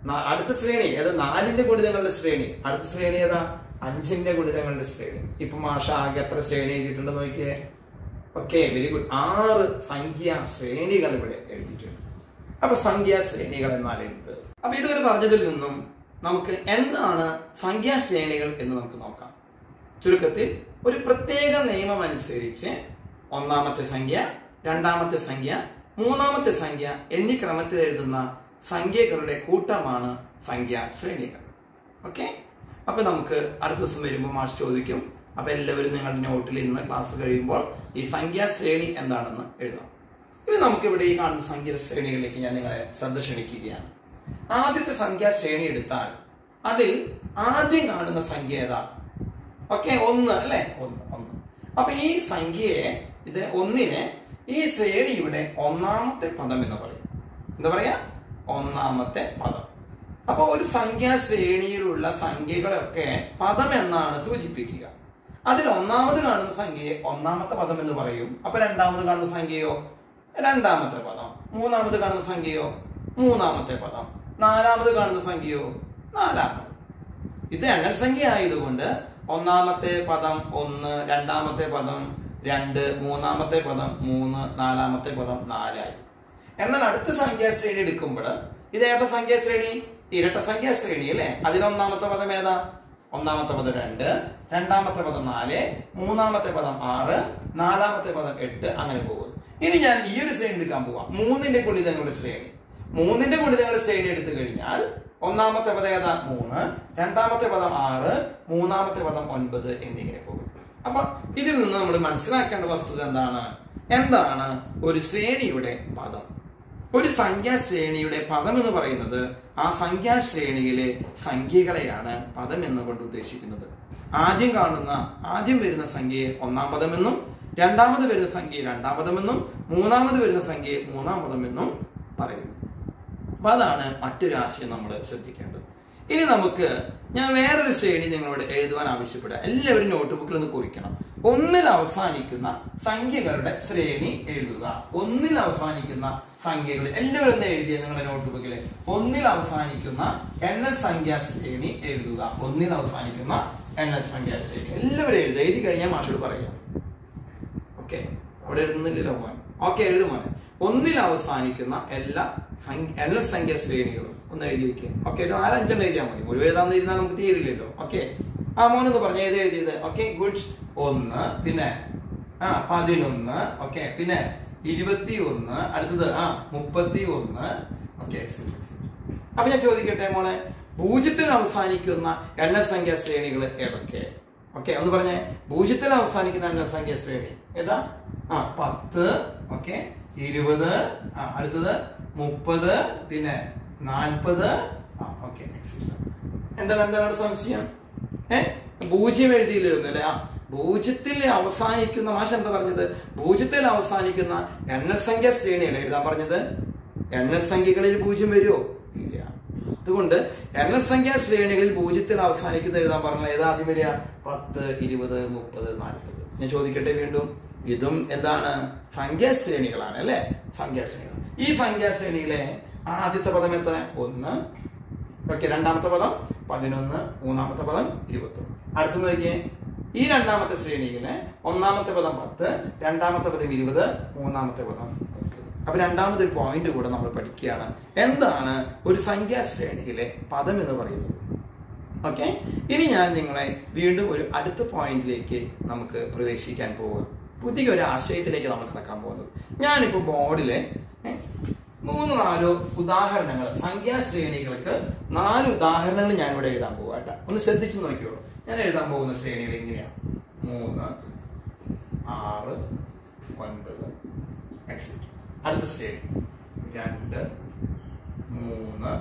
[SPEAKER 1] നാ- അടുത്ത ശ്രേണി ഏത് നാലിന്റെ ഗുണിതങ്ങളുടെ ശ്രേണി അടുത്ത ശ്രേണി ഏതാ അഞ്ചിന്റെ ഗുണിതങ്ങളുടെ ശ്രേണി ഇപ്പൊ മാഷ ആകെ എത്ര ശ്രേണി എഴുതിയിട്ടുണ്ട് നോക്കിയേ ഓക്കെ വെരി ഗുഡ് ആറ് സംഖ്യാ ശ്രേണികൾ ഇവിടെ എഴുതിയിട്ടുണ്ട് അപ്പൊ സംഖ്യാ ശ്രേണികൾ എന്നാൽ എന്ത് അപ്പൊ ഇതുവരെ പറഞ്ഞതിൽ നിന്നും നമുക്ക് എന്താണ് സംഖ്യാ ശ്രേണികൾ എന്ന് നമുക്ക് നോക്കാം ചുരുക്കത്തിൽ ഒരു പ്രത്യേക നിയമം അനുസരിച്ച് ഒന്നാമത്തെ സംഖ്യ രണ്ടാമത്തെ സംഖ്യ മൂന്നാമത്തെ സംഖ്യ എന്നീ ക്രമത്തിൽ എഴുതുന്ന സംഖ്യകളുടെ കൂട്ടമാണ് സംഖ്യാ ശ്രേണികൾ ഓക്കെ അപ്പൊ നമുക്ക് അടുത്ത ദിവസം വരുമ്പോൾ മാഷ് ചോദിക്കും അപ്പൊ എല്ലാവരും നിങ്ങളുടെ നോട്ടിൽ ഇന്ന് ക്ലാസ് കഴിയുമ്പോൾ ഈ സംഖ്യാ ശ്രേണി എന്താണെന്ന് എഴുതാം ഇനി നമുക്ക് ഇവിടെ ഈ കാണുന്ന സംഖ്യാ ശ്രേണികളിലേക്ക് ഞാൻ നിങ്ങളെ ശ്രദ്ധ ക്ഷണിക്കുകയാണ് ആദ്യത്തെ സംഖ്യാ ശ്രേണി എടുത്താൽ അതിൽ ആദ്യം കാണുന്ന സംഖ്യ ഏതാ ഓക്കെ ഒന്ന് അല്ലെ ഒന്ന് ഒന്ന് അപ്പൊ ഈ സംഖ്യയെ ഇത് ഒന്നിനെ ഈ ശ്രേണിയുടെ ഒന്നാമത്തെ പദം എന്ന് പറയും എന്താ പറയാ ഒന്നാമത്തെ പദം അപ്പൊ ഒരു സംഖ്യാ ശ്രേണിയിലുള്ള സംഖ്യകളൊക്കെ പദം എന്നാണ് സൂചിപ്പിക്കുക അതിൽ ഒന്നാമത് കാണുന്ന സംഖ്യയെ ഒന്നാമത്തെ പദം എന്ന് പറയും അപ്പൊ രണ്ടാമത് കാണുന്ന സംഖ്യയോ രണ്ടാമത്തെ പദം മൂന്നാമത് കാണുന്ന സംഖ്യയോ മൂന്നാമത്തെ പദം നാലാമത് കാണുന്ന സംഖ്യയോ നാലാമത് ഇത് എണ്ണൽ സംഖ്യ ആയതുകൊണ്ട് ഒന്നാമത്തെ പദം ഒന്ന് രണ്ടാമത്തെ പദം രണ്ട് മൂന്നാമത്തെ പദം മൂന്ന് നാലാമത്തെ പദം നാലായി എന്നാൽ അടുത്ത സംഖ്യാ ശ്രേണി എടുക്കുമ്പോൾ ഇത് ഏതാ സംഖ്യാ ശ്രേണി ഇരട്ട സംഖ്യാ ശ്രേണി അല്ലെ അതിലൊന്നാമത്തെ പദം ഏതാ ഒന്നാമത്തെ പദം രണ്ട് രണ്ടാമത്തെ പദം നാല് മൂന്നാമത്തെ പദം ആറ് നാലാമത്തെ പദം എട്ട് അങ്ങനെ പോകുന്നു ഇനി ഞാൻ ഈ ഒരു ശ്രേണി എടുക്കാൻ പോവാം മൂന്നിന്റെ ഗുണിതങ്ങളുടെ ശ്രേണി മൂന്നിന്റെ ഗുണിതങ്ങളുടെ ശ്രേണി എടുത്തു കഴിഞ്ഞാൽ ഒന്നാമത്തെ പദം ഏതാ മൂന്ന് രണ്ടാമത്തെ പദം ആറ് മൂന്നാമത്തെ പദം ഒൻപത് എന്നിങ്ങനെ പോകും അപ്പൊ ഇതിൽ നിന്ന് നമ്മൾ മനസ്സിലാക്കേണ്ട വസ്തുത എന്താണ് എന്താണ് ഒരു ശ്രേണിയുടെ പദം ഒരു സംഖ്യാ ശ്രേണിയുടെ പദം എന്ന് പറയുന്നത് ആ സംഖ്യാ ശ്രേണിയിലെ സംഖ്യകളെയാണ് പദം എന്നുകൊണ്ട് ഉദ്ദേശിക്കുന്നത് ആദ്യം കാണുന്ന ആദ്യം വരുന്ന സംഖ്യയെ ഒന്നാം പദമെന്നും രണ്ടാമത് വരുന്ന സംഖ്യയെ രണ്ടാം പദമെന്നും മൂന്നാമത് വരുന്ന സംഖ്യയെ മൂന്നാം പദമെന്നും പറയുന്നു അപ്പൊ അതാണ് മറ്റൊരു ആശയം നമ്മൾ ശ്രദ്ധിക്കേണ്ടത് ഇനി നമുക്ക് ഞാൻ വേറൊരു ശ്രേണി നിങ്ങളോട് എഴുതുവാൻ ആവശ്യപ്പെടുക എല്ലാവരും നോട്ട് ബുക്കിൽ ഒന്ന് കുറിക്കണം ഒന്നിൽ അവസാനിക്കുന്ന സംഖ്യകളുടെ ശ്രേണി എഴുതുക ഒന്നിൽ അവസാനിക്കുന്ന സംഖ്യകൾ എല്ലാവരും ഒന്ന് എഴുതിയ നിങ്ങളുടെ നോട്ട് ബുക്കിൽ ഒന്നിൽ അവസാനിക്കുന്ന എണ്ണൽ സംഖ്യാ ശ്രേണി എഴുതുക ഒന്നിൽ അവസാനിക്കുന്ന എണ്ണൽ സംഖ്യാ ശ്രേണി എല്ലാവരും എഴുതുക എഴുതി കഴിഞ്ഞാൽ മാഷോട് പറയാം ഓക്കെ അവിടെ എഴുതുന്നില്ലല്ലോ മോൻ ഓക്കെ എഴുതു മോനെ ഒന്നിൽ അവസാനിക്കുന്ന എല്ലാ സംഖ്യ- എണ്ണൽ സംഖ്യ ശ്രേണികളും ഒന്ന് എഴുതി വെക്കുക ഓക്കെ ഒരു നാലഞ്ചെണ്ണം എഴുതിയാൽ മതി മുഴുവൻ എഴുതാന്ന് ഇരുന്നാൽ നമുക്ക് തീരില്ലല്ലോ ഓക്കെ ആ മോനൊന്ന് പറഞ്ഞ ഏത് എഴുതിയത് ഓക്കെ ഗുഡ് ഒന്ന് പിന്നെ ആ പതിനൊന്ന് ഓക്കെ പിന്നെ ഇരുപത്തി ഒന്ന് അടുത്തത് ആ മുപ്പത്തി ഒന്ന് ഓക്കെ അപ്പൊ ഞാൻ ചോദിക്കട്ടെ മോളെ പൂജ്യത്തിൽ അവസാനിക്കുന്ന എണ്ണസംഖ്യ ശ്രേണികൾ ഏതൊക്കെ ഓക്കെ ഒന്ന് പറഞ്ഞേ പൂജ്യത്തിൽ അവസാനിക്കുന്ന എണ്ണസംഖ്യ ശ്രേണി ഏതാ ആ പത്ത് ഓക്കെ ഇരുപത് ആ അടുത്തത് മുപ്പത് പിന്നെ നാൽപ്പത് ആ ഓക്കെ എന്താണ് എന്താണ് സംശയം ഏ പൂജ്യം എഴുതിയില്ലായിരുന്നു അല്ലേ ആ പൂജ്യത്തിൽ അവസാനിക്കുന്ന മാഷ് എന്താ പറഞ്ഞത് പൂജ്യത്തിൽ അവസാനിക്കുന്ന എണ്ണസംഖ്യ ശ്രേണിയല്ലേ എഴുതാൻ പറഞ്ഞത് എണ്ണസംഖ്യകളിൽ പൂജ്യം വരുമോ ഇല്ല അതുകൊണ്ട് എണ്ണസംഖ്യാ ശ്രേണികളിൽ പൂജ്യത്തിൽ അവസാനിക്കുന്ന എഴുതാൻ പറഞ്ഞാൽ ഏതാ ആദ്യം വരിക പത്ത് ഇരുപത് മുപ്പത് നാൽപ്പത് ഞാൻ ചോദിക്കട്ടെ വീണ്ടും ഇതും എന്താണ് സംഖ്യാശ്രേണികളാണ് അല്ലെ സംഖ്യാശ്രേണികൾ ഈ സംഖ്യാശ്രേണിയിലെ ആദ്യത്തെ പദം എത്ര ഒന്ന് ഓക്കെ രണ്ടാമത്തെ പദം പതിനൊന്ന് മൂന്നാമത്തെ പദം ഇരുപത്തൊന്ന് അടുത്ത നോക്കിയേ ഈ രണ്ടാമത്തെ ശ്രേണിയിലെ ഒന്നാമത്തെ പദം പത്ത് രണ്ടാമത്തെ പദം ഇരുപത് മൂന്നാമത്തെ പദം മുപ്പത് അപ്പൊ രണ്ടാമത്തെ ഒരു പോയിന്റ് കൂടെ നമ്മൾ പഠിക്കുകയാണ് എന്താണ് ഒരു സംഖ്യാശ്രേണിയിലെ പദം എന്ന് പറയുന്നത് ഓക്കെ ഇനി ഞാൻ നിങ്ങളെ വീണ്ടും ഒരു അടുത്ത പോയിന്റിലേക്ക് നമുക്ക് പ്രവേശിക്കാൻ പോവുക പുതിയൊരു ആശയത്തിലേക്ക് നമ്മൾ കിടക്കാൻ പോകുന്നത് ഞാനിപ്പോ ബോർഡിലെ ഏ, മൂന്ന് നാലോ ഉദാഹരണങ്ങൾ സംഖ്യാശ്രേണികൾക്ക് നാല് ഉദാഹരണങ്ങൾ ഞാൻ ഇവിടെ എഴുതാൻ പോവാ കേട്ടോ ഒന്ന് ശ്രദ്ധിച്ചു നോക്കിയോളൂ ഞാൻ എഴുതാൻ പോകുന്ന ശ്രേണികൾ എങ്ങനെയാണ് മൂന്ന് ആറ് ഒൻപത് എക്സെട്ര അടുത്ത ശ്രേണി രണ്ട് മൂന്ന്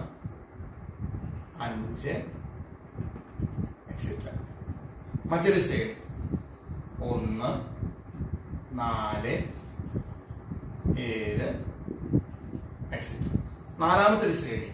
[SPEAKER 1] അഞ്ച് എക്സെട്ര മറ്റൊരു ശ്രേണി ഒന്ന് നാല് ഏഴ് എക്സെട്ര നാലാമത്തെ ഒരു ശ്രേണി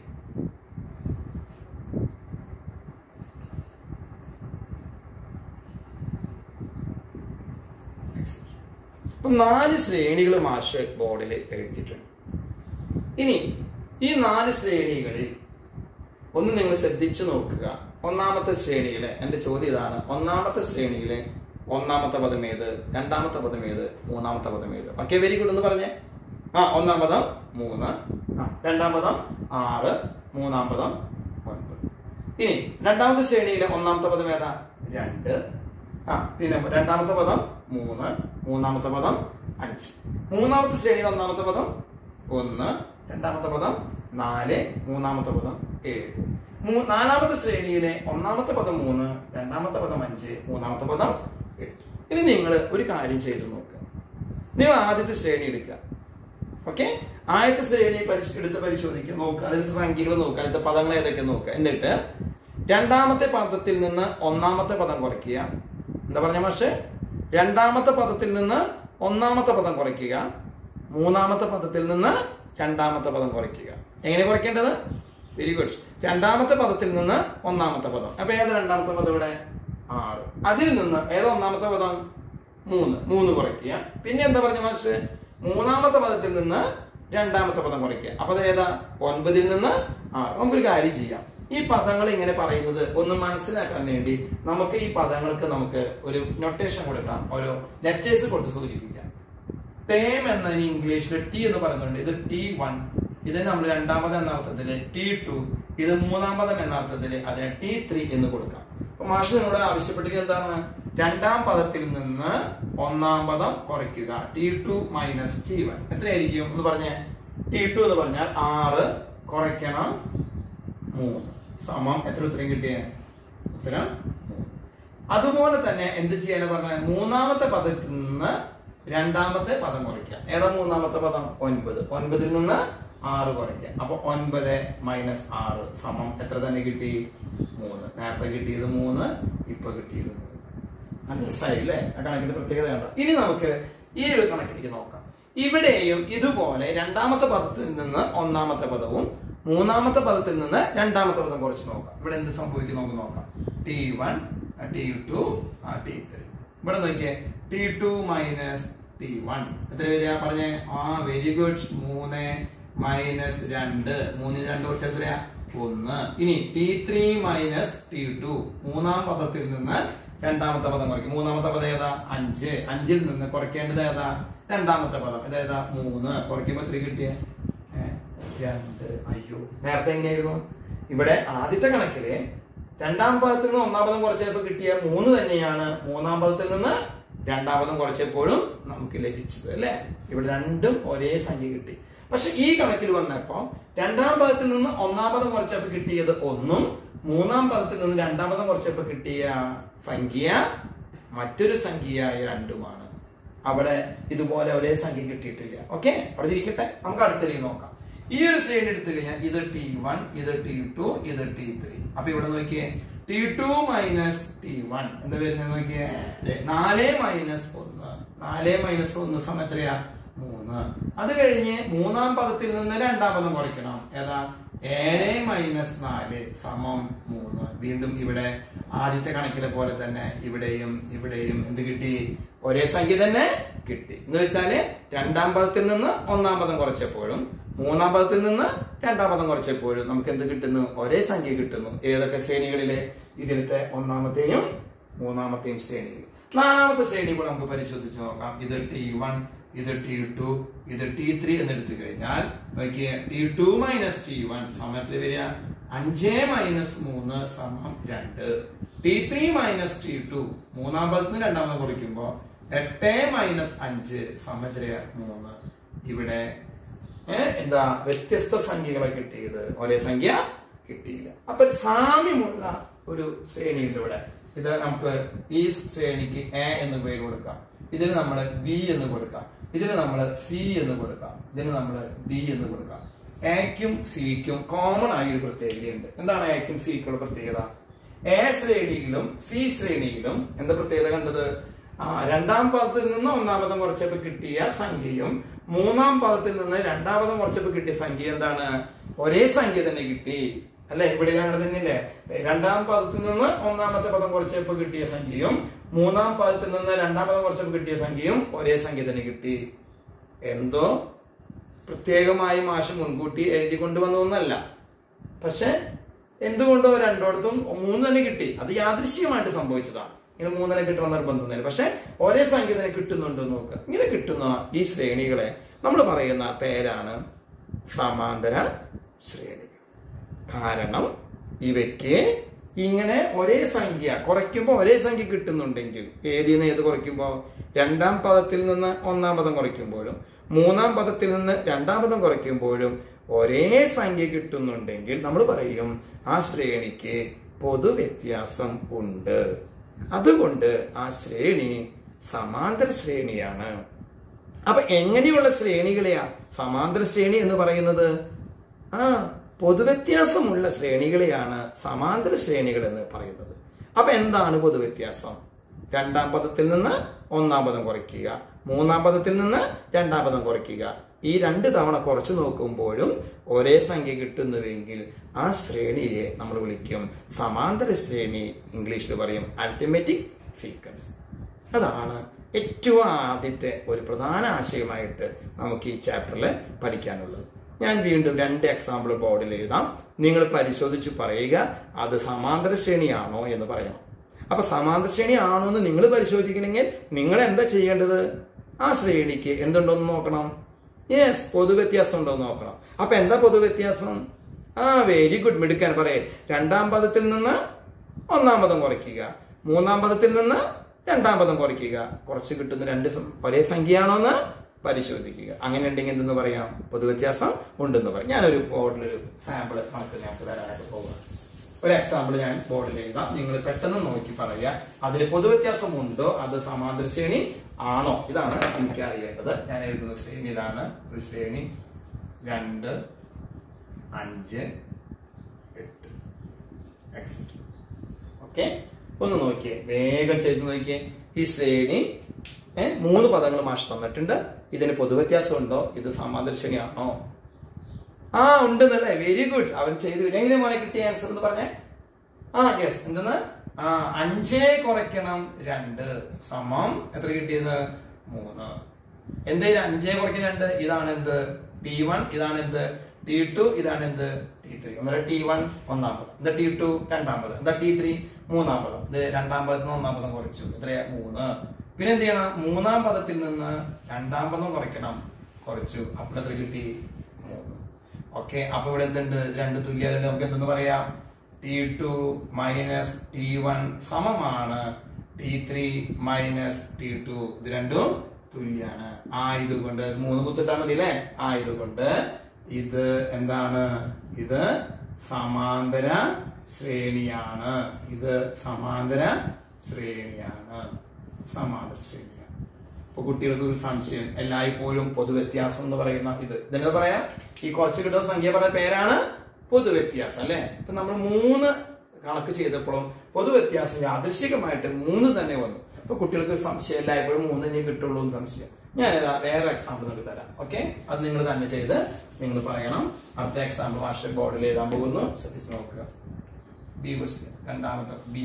[SPEAKER 1] അപ്പൊ നാല് ശ്രേണികൾ മാഷ് ബോർഡിൽ എഴുതിയിട്ടുണ്ട് ഇനി ഈ നാല് ശ്രേണികളിൽ ഒന്ന് നിങ്ങൾ ശ്രദ്ധിച്ചു നോക്കുക ഒന്നാമത്തെ ശ്രേണിയിലെ എന്റെ ചോദ്യം ഇതാണ് ഒന്നാമത്തെ ശ്രേണിയിലെ ഒന്നാമത്തെ പദം ഏത് രണ്ടാമത്തെ പദം ഏത് മൂന്നാമത്തെ പദം ഏത് ഓക്കെ വെരി ഗുഡ് എന്ന് പറഞ്ഞേ ആ ഒന്നാം പദം മൂന്ന് ആ രണ്ടാം പദം ആറ് മൂന്നാം പദം ഒൻപത് ഇനി രണ്ടാമത്തെ ശ്രേണിയിലെ ഒന്നാമത്തെ പദം ഏതാ രണ്ട് ആ പിന്നെ രണ്ടാമത്തെ പദം മൂന്ന് മൂന്നാമത്തെ പദം അഞ്ച് മൂന്നാമത്തെ ശ്രേണിയിലെ ഒന്നാമത്തെ പദം ഒന്ന് രണ്ടാമത്തെ പദം നാല് മൂന്നാമത്തെ പദം ഏഴ് മൂ- നാലാമത്തെ ശ്രേണിയിലെ ഒന്നാമത്തെ പദം മൂന്ന് രണ്ടാമത്തെ പദം അഞ്ച് മൂന്നാമത്തെ പദം എട്ട് ഇനി നിങ്ങൾ ഒരു കാര്യം ചെയ്തു നോക്കുക നിങ്ങൾ ആദ്യത്തെ ശ്രേണി എടുക്കുക ഓക്കെ ആദ്യത്തെ ശ്രേണി പരിശ് എടുത്ത് പരിശോധിക്കുക നോക്കുക അതിലത്തെ സംഖ്യകൾ നോക്കുക അതിലത്തെ പദങ്ങൾ ഏതൊക്കെ നോക്കുക എന്നിട്ട് രണ്ടാമത്തെ പദത്തിൽ നിന്ന് ഒന്നാമത്തെ പദം കുറയ്ക്കുക എന്താ പറഞ്ഞ പക്ഷേ രണ്ടാമത്തെ പദത്തിൽ നിന്ന് ഒന്നാമത്തെ പദം കുറയ്ക്കുക മൂന്നാമത്തെ പദത്തിൽ നിന്ന് രണ്ടാമത്തെ പദം കുറയ്ക്കുക എങ്ങനെ കുറയ്ക്കേണ്ടത് വെരി ഗുഡ് രണ്ടാമത്തെ പദത്തിൽ നിന്ന് ഒന്നാമത്തെ പദം അപ്പൊ ഏത് രണ്ടാമത്തെ പദം ഇവിടെ ആറ് അതിൽ നിന്ന് ഏത് ഒന്നാമത്തെ പദം മൂന്ന് മൂന്ന് കുറയ്ക്കുക പിന്നെ എന്താ പറഞ്ഞ മാഷ് മൂന്നാമത്തെ പദത്തിൽ നിന്ന് രണ്ടാമത്തെ പദം കുറയ്ക്കുക അപ്പൊ അത് ഏതാ ഒൻപതിൽ നിന്ന് ആറ് നമുക്കൊരു കാര്യം ചെയ്യാം ഈ പദങ്ങൾ ഇങ്ങനെ പറയുന്നത് ഒന്ന് മനസ്സിലാക്കാൻ വേണ്ടി നമുക്ക് ഈ പദങ്ങൾക്ക് നമുക്ക് ഒരു നൊട്ടേഷൻ കൊടുക്കാം ഓരോ ലെറ്റേഴ്സ് കൊടുത്ത് സൂചിപ്പിക്കാം ടേം എന്നതിന് ഇംഗ്ലീഷിൽ ടി എന്ന് പറയുന്നുണ്ട് ഇത് ടി വൺ ഇത് നമ്മൾ രണ്ടാമത് എന്ന അർത്ഥത്തില് ടി ടു ഇത് മൂന്നാമതം എന്ന അർത്ഥത്തില് അതിന് ടി ത്രീ എന്ന് കൊടുക്കാം അപ്പൊ മാഷ് നിങ്ങളോട് ആവശ്യപ്പെട്ടിരിക്കുന്നത് എന്താണ് രണ്ടാം പദത്തിൽ നിന്ന് ഒന്നാം പദം കുറയ്ക്കുക T two minus T one എത്രയായിരിക്കും എന്ന് പറഞ്ഞേ ടി ടു എന്ന് പറഞ്ഞാൽ ആറ് കുറയ്ക്കണം മൂന്ന് സമം എത്ര ഉത്തരം കിട്ടിയേ ഉത്തരം മൂന്ന് അതുപോലെ തന്നെ എന്ത് ചെയ്യാനാ പറഞ്ഞത് മൂന്നാമത്തെ പദത്തിൽ നിന്ന് രണ്ടാമത്തെ പദം കുറയ്ക്കാം ഏതാ മൂന്നാമത്തെ പദം ഒൻപത് ഒൻപതിൽ നിന്ന് ആറ് കുറയ്ക്കാം അപ്പൊ ഒൻപത് മൈനസ് ആറ് സമം എത്ര തന്നെ കിട്ടി മൂന്ന് നേരത്തെ കിട്ടിയത് മൂന്ന് ഇപ്പൊ കിട്ടിയത് മൂന്ന് നല്ല രസമായില്ലേ ആ കണക്കിന്റെ പ്രത്യേകത കണ്ടോ ഇനി നമുക്ക് ഈ ഒരു കണക്കിലേക്ക് നോക്കാം ഇവിടെയും ഇതുപോലെ രണ്ടാമത്തെ പദത്തിൽ നിന്ന് ഒന്നാമത്തെ പദവും മൂന്നാമത്തെ പദത്തിൽ നിന്ന് രണ്ടാമത്തെ പദം കുറച്ച് നോക്കാം ഇവിടെ എന്ത് സംഭവിക്കും നമുക്ക് നോക്കാം T one T two T three ഇവിടെ നോക്കിയേ T two minus T one എത്ര വരിക പറഞ്ഞേ ആ വെരി ഗുഡ് മൂന്ന് മൈനസ് രണ്ട് മൂന്നിന് രണ്ട് കുറച്ച് എത്രയാ ഒന്ന് ഇനി T three minus T two മൂന്നാം പദത്തിൽ നിന്ന് രണ്ടാമത്തെ പദം കുറയ്ക്കും മൂന്നാമത്തെ പദം ഏതാ അഞ്ച് അഞ്ചിൽ നിന്ന് കുറയ്ക്കേണ്ടത് ഏതാ രണ്ടാമത്തെ പദം ഇതേതാ മൂന്ന് കുറയ്ക്കുമ്പോ എത്ര കിട്ടിയ രണ്ട് അയ്യോ നേരത്തെ എങ്ങനെയായിരുന്നു ഇവിടെ ആദ്യത്തെ കണക്കില് രണ്ടാം പദത്തിൽ നിന്ന് ഒന്നാം പദം കുറച്ചപ്പോ കിട്ടിയ മൂന്ന് തന്നെയാണ് മൂന്നാം പദത്തിൽ നിന്ന് രണ്ടാം പദം കുറച്ചപ്പോഴും നമുക്ക് ലഭിച്ചത് അല്ലെ ഇവിടെ രണ്ടും ഒരേ സംഖ്യ കിട്ടി പക്ഷെ ഈ കണക്കിൽ വന്നപ്പോ രണ്ടാം പദത്തിൽ നിന്ന് ഒന്നാം പദം കുറച്ചപ്പോ കിട്ടിയത് ഒന്നും മൂന്നാം പദത്തിൽ നിന്ന് രണ്ടാം പദം കുറച്ചപ്പോ കിട്ടിയ സംഖ്യ മറ്റൊരു സംഖ്യയായ രണ്ടുമാണ് അവിടെ ഇതുപോലെ ഒരേ സംഖ്യ കിട്ടിയിട്ടില്ല ഓക്കെ അവിടെ ഇരിക്കട്ടെ നമുക്ക് അടുത്തേക്ക് നോക്കാം ഈ ഒരു ശ്രേണി എടുത്തു കഴിഞ്ഞാൽ ഇത് ടി വൺ ഇത് ടി ടു ഇത് ടി ത്രീ അപ്പൊ ഇവിടെ നോക്കിയേ T two minus T one എന്താ വരുന്നത് നോക്കിയേ ദേ, നാല് മൈനസ് ഒന്ന് നാല് മൈനസ് ഒന്ന് സമയം എത്രയാ മൂന്ന് അത് കഴിഞ്ഞ് മൂന്നാം പദത്തിൽ നിന്ന് രണ്ടാം പദം കുറയ്ക്കണം ഏതാ ഏഴ് മൈനസ് നാല് സമം മൂന്ന് വീണ്ടും ഇവിടെ ആദ്യത്തെ കണക്കിലെ പോലെ തന്നെ ഇവിടെയും ഇവിടെയും എന്ത് കിട്ടി ഒരേ സംഖ്യ തന്നെ കിട്ടി എന്ന് വെച്ചാല് രണ്ടാം പദത്തിൽ നിന്ന് ഒന്നാം പദം കുറച്ചപ്പോഴും മൂന്നാം പദത്തിൽ നിന്ന് രണ്ടാം പദം കുറച്ചപ്പോഴും നമുക്ക് എന്ത് കിട്ടുന്നു ഒരേ സംഖ്യ കിട്ടുന്നു ഏതൊക്കെ ശ്രേണികളിലെ ഇതിലത്തെ ഒന്നാമത്തെയും മൂന്നാമത്തെയും ശ്രേണിയിൽ നാലാമത്തെ ശ്രേണി കൂടെ നമുക്ക് പരിശോധിച്ച് നോക്കാം ഇത് ടി വൺ ഇത് ടി ടു ഇത് ടി ത്രീ എന്ന് എടുത്തു കഴിഞ്ഞാൽ നോക്കിയേ T two minus T one സമയത്തിൽ വരിക അഞ്ച് മൈനസ് മൂന്ന് സമം രണ്ട് T three minus T two മൂന്നാം പദത്തിന് രണ്ടാമത് കുറയ്ക്കുമ്പോ എട്ട് മൈനസ് അഞ്ച് സമയത്തിൽ മൂന്ന് ഇവിടെ ഏ, എന്താ വ്യത്യസ്ത സംഖ്യകളെ കിട്ടിയത് ഒരേ സംഖ്യ കിട്ടിയില്ല അപ്പൊ സാമ്യമുള്ള ഒരു ശ്രേണിയുണ്ട് ഇവിടെ ഇത് നമുക്ക് ഈ ശ്രേണിക്ക് എ എന്ന് പേര് കൊടുക്കാം ഇതിന് നമ്മൾ ബി എന്ന് കൊടുക്കാം ഇതിന് നമ്മൾ സി എന്ന് കൊടുക്കാം ഇതിന് നമ്മൾ ഡി എന്ന് കൊടുക്കാം എക്കും സിക്കും കോമൺ ആയ ഒരു പ്രത്യേകതയുണ്ട് എന്താണ് എക്കും സിക്കുള്ള പ്രത്യേകത എ ശ്രേണിയിലും സി ശ്രേണിയിലും എന്താ പ്രത്യേകത കണ്ടത് ആ രണ്ടാം പദത്തിൽ നിന്ന് ഒന്നാം പദം കുറച്ചപ്പോ കിട്ടിയ സംഖ്യയും മൂന്നാം പദത്തിൽ നിന്ന് രണ്ടാം പദം കുറച്ചപ്പോ കിട്ടിയ സംഖ്യ എന്താണ് ഒരേ സംഖ്യ തന്നെ കിട്ടി അല്ലെ ഇവിടെ അങ്ങനെ തന്നെയല്ലേ രണ്ടാം പദത്തിൽ നിന്ന് ഒന്നാമത്തെ പദം കുറച്ചപ്പോ കിട്ടിയ സംഖ്യയും മൂന്നാം പദത്തിൽ നിന്ന് രണ്ടാം പദം കുറച്ചപ്പോ കിട്ടിയ സംഖ്യയും ഒരേ സംഖ്യ തന്നെ കിട്ടി എന്തോ പ്രത്യേകമായി മാഷ് മുൻകൂട്ടി എഴുതി കൊണ്ടുവന്നതൊന്നല്ല പക്ഷെ എന്തുകൊണ്ടോ രണ്ടോടത്തും മൂന്ന് തന്നെ കിട്ടി അത് യാദൃശ്യമായിട്ട് സംഭവിച്ചതാണ് ഇങ്ങനെ മൂന്നെണ്ണം കിട്ടണം നിർബന്ധമൊന്നുമില്ല പക്ഷെ ഒരേ സംഖ്യ തന്നെ കിട്ടുന്നുണ്ടോ എന്ന് നോക്കുക ഇങ്ങനെ കിട്ടുന്ന ഈ ശ്രേണികളെ നമ്മൾ പറയുന്ന പേരാണ് സമാന്തര ശ്രേണി കാരണം ഇവയ്ക്ക് ഇങ്ങനെ ഒരേ സംഖ്യ കുറയ്ക്കുമ്പോൾ ഒരേ സംഖ്യ കിട്ടുന്നുണ്ടെങ്കിൽ ഏതിൽ നിന്ന് ഏത് കുറയ്ക്കുമ്പോൾ രണ്ടാം പദത്തിൽ നിന്ന് ഒന്നാം പദം കുറയ്ക്കുമ്പോഴും മൂന്നാം പദത്തിൽ നിന്ന് രണ്ടാം പദം കുറയ്ക്കുമ്പോഴും ഒരേ സംഖ്യ കിട്ടുന്നുണ്ടെങ്കിൽ നമ്മൾ പറയും ആ ശ്രേണിക്ക് പൊതുവ്യത്യാസം ഉണ്ട് അതുകൊണ്ട് ആ ശ്രേണി സമാന്തര ശ്രേണിയാണ് അപ്പൊ എങ്ങനെയുള്ള ശ്രേണികളെയാ സമാന്തര ശ്രേണി എന്ന് പറയുന്നത് ആ പൊതുവ്യത്യാസമുള്ള ശ്രേണികളെയാണ് സമാന്തര ശ്രേണികൾ എന്ന് പറയുന്നത് അപ്പൊ എന്താണ് പൊതുവ്യത്യാസം രണ്ടാം പദത്തിൽ നിന്ന് ഒന്നാം പദം കുറയ്ക്കുക മൂന്നാം പദത്തിൽ നിന്ന് രണ്ടാം പദം കുറയ്ക്കുക ഈ രണ്ട് തവണ കുറച്ചു നോക്കുമ്പോഴും ഒരേ സംഖ്യ കിട്ടുന്നുവെങ്കിൽ ആ ശ്രേണിയെ നമ്മൾ വിളിക്കും സമാന്തര ശ്രേണി ഇംഗ്ലീഷിൽ പറയും അരിത്തമെറ്റിക് സീക്വൻസ് അതാണ് ഏറ്റവും ആദ്യത്തെ ഒരു പ്രധാന ആശയമായിട്ട് നമുക്ക് ഈ ചാപ്റ്ററിൽ പഠിക്കാനുള്ളത് ഞാൻ വീണ്ടും രണ്ട് എക്സാമ്പിൾ ബോർഡിൽ എഴുതാം നിങ്ങൾ പരിശോധിച്ച് പറയുക അത് സമാന്തര ശ്രേണിയാണോ എന്ന് പറയണം അപ്പൊ സമാന്തര ശ്രേണി ആണോ എന്ന് നിങ്ങൾ പരിശോധിക്കണമെങ്കിൽ നിങ്ങൾ എന്താ ചെയ്യേണ്ടത് ആ ശ്രേണിക്ക് എന്തുണ്ടോ എന്ന് നോക്കണം യെസ് പൊതുവ്യത്യാസം ഉണ്ടോ എന്ന് നോക്കണം അപ്പൊ എന്താ പൊതുവ്യത്യാസം ആ വെരി ഗുഡ് മിടുക്കാൻ പറയേ രണ്ടാം പദത്തിൽ നിന്ന് ഒന്നാം പദം കുറയ്ക്കുക മൂന്നാം പദത്തിൽ നിന്ന് രണ്ടാം പദം കുറയ്ക്കുക കുറച്ച് കിട്ടുന്ന രണ്ട് സം- ഒരേ സംഖ്യയാണോ എന്ന് പരിശോധിക്കുക അങ്ങനെ ഉണ്ടെങ്കിൽ എന്തെന്ന് പറയാം പൊതുവ്യത്യാസം ഉണ്ടെന്ന് പറയാം ഞാനൊരു ബോർഡിലൊരു സാമ്പിൾ നമുക്ക് ഞങ്ങൾക്ക് തരാനായിട്ട് പോകാം ഒരു എക്സാമ്പിൾ ഞാൻ ബോർഡിൽ എഴുതാം നിങ്ങൾ പെട്ടെന്ന് നോക്കി പറയുക അതിൽ പൊതുവ്യത്യാസം ഉണ്ടോ അത് സമാന്തര ശ്രേണി ആണോ ഇതാണ് എനിക്ക് അറിയേണ്ടത് ഞാൻ എഴുതുന്ന ശ്രേണി ഇതാണ് ഒരു ശ്രേണി രണ്ട് അഞ്ച് എട്ട് എക്സെട്ര ഓക്കെ ഒന്ന് നോക്കിയേ വേഗം ചെയ്ത് നോക്കിയേ ഈ ശ്രേണി ഏ, മൂന്ന് പദങ്ങൾ മാഷ് തന്നിട്ടുണ്ട് ഇതിന് പൊതുവ്യത്യാസം ഉണ്ടോ ഇത് സമാന്തര ശ്രേണിയാണോ ആ ഉണ്ടെന്നല്ലേ വെരി ഗുഡ് അവൻ ചെയ്തു എങ്ങനെ മോനെ കിട്ടിയ ആൻസർ എന്ന് പറഞ്ഞേ ആ യെസ് എന്തെന്ന് ആ അഞ്ചേ കുറയ്ക്കണം രണ്ട് സമം എത്ര കിട്ടിയത് മൂന്ന് എന്തേ അഞ്ചേ കുറയ്ക്കണം രണ്ട് ഇതാണ് എന്ത് ടി വൺ ഇതാണ് എന്ത് ടി ടു ഇതാണ് എന്ത് ടി ത്രീ ഒന്നര ടി വൺ ഒന്നാമത് എന്താ ടി ടു രണ്ടാമത് എന്താ ടി ത്രീ മൂന്നാം പദം ഇത് രണ്ടാം പദത്തിൽ നിന്ന് ഒന്നാം പദം കുറച്ചു എത്രയാ മൂന്ന് പിന്നെ എന്ത് ചെയ്യണം മൂന്നാം പദത്തിൽ നിന്ന് രണ്ടാം പദം കുറയ്ക്കണം കുറച്ചു അപ്പോൾ എത്ര കിട്ടി മൂന്ന് ഓക്കെ അപ്പൊ ഇവിടെ എന്തുണ്ട് ഇത് രണ്ട് തുല്യത ഉണ്ട്. നമുക്ക് എന്തെന്ന് പറയാം T two minus T one സമമാണ് T three minus T two ഇത് രണ്ടും തുല്യാണ് ആയതുകൊണ്ട് മൂന്ന് കുത്തിട്ടാ മതി അല്ലേ ആയതുകൊണ്ട് ഇത് എന്താണ് ഇത് സമാന്തര ശ്രേണിയാണ് ഇത് സമാന്തര ശ്രേണിയാണ് സമാന്തര ശ്രേണിയാണ് ഇപ്പൊ കുട്ടികൾക്ക് ഒരു സംശയം എല്ലായ്പ്പോഴും പൊതുവ്യത്യാസം എന്ന് പറയുന്ന ഇത് ഇതെന്താ പറയാ ഈ കുറച്ച് കിട്ടുന്ന സംഖ്യ പറയുന്ന പേരാണ് പൊതുവ്യത്യാസം അല്ലെ ഇപ്പൊ നമ്മൾ മൂന്ന് കണക്ക് ചെയ്തപ്പോഴും പൊതുവ്യത്യാസം യാദൃശികമായിട്ട് മൂന്ന് തന്നെ വന്നു ഇപ്പൊ കുട്ടികൾക്ക് സംശയം എല്ലായ്പ്പോഴും മൂന്ന് തന്നെ കിട്ടുള്ളൂ എന്ന് സംശയം ഞാൻ ഏതാ വേറെ എക്സാമ്പിൾ നിങ്ങൾക്ക് തരാം ഓക്കെ അത് നിങ്ങൾ തന്നെ ചെയ്ത് നിങ്ങൾ പറയണം അടുത്ത എക്സാമ്പിൾ മാസ്റ്റർ ബോർഡിൽ എഴുതാൻ പോകുന്നു ശ്രദ്ധിച്ച് നോക്കുക ബി ക്വസ്റ്റ്യൻ രണ്ടാമത്തെ ബി